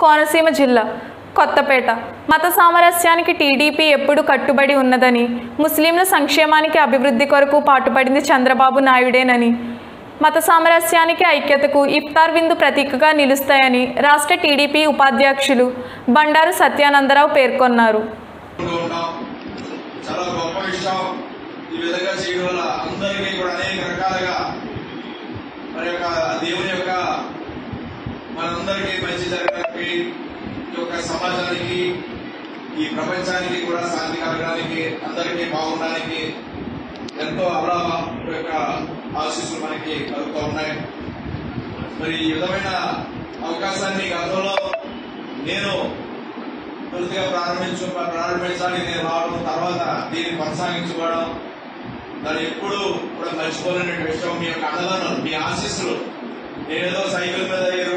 కోనసీమ జిల్లా కొత్తపేట మత సామరస్యానికి టీడీపీ ఎప్పుడు కట్టుబడి ఉన్నదని ముస్లింల సంక్షేమానికి అభివృద్ధి కొరకు పాటుపడింది చంద్రబాబు నాయుడేనని మత సామరస్యానికి ఐక్యతకు ఇఫ్తార్ విందు ప్రతీకగా నిలుస్తాయని రాష్ట్ర టీడీపీ ఉపాధ్యక్షులు బండారు సత్యానందరావు పేర్కొన్నారు ఉంటూ ఉంటాం చాలా గొప్ప విషయం ఈ విధంగా చేయడం వల్ల అందరికీ కూడా అనేక రకాలుగా మరి యొక్క దేవుని యొక్క మనందరికీ మంచి జరగడానికి ఈ యొక్క సమాజానికి ఈ ప్రపంచానికి కూడా శాంతి కలగడానికి అందరికీ బాగుండడానికి ఎంతో అల్లాహ్ యొక్క ఆశీస్సులు మనకి కలుగుతూ ఉన్నాయి మరి ఈ విధమైన అవకాశాన్ని గతంలో నేను తొలిగా ప్రారంభించు ప్రారంభించడానికి నేను రావడం తర్వాత దీన్ని కొనసాగించుకోవడం దాన్ని ఎప్పుడు కూడా మర్చిపోలేని విషయం మీ యొక్క అండలను మీ ఆశీస్సులు నేనేదో సైకిల్ మీద ఈ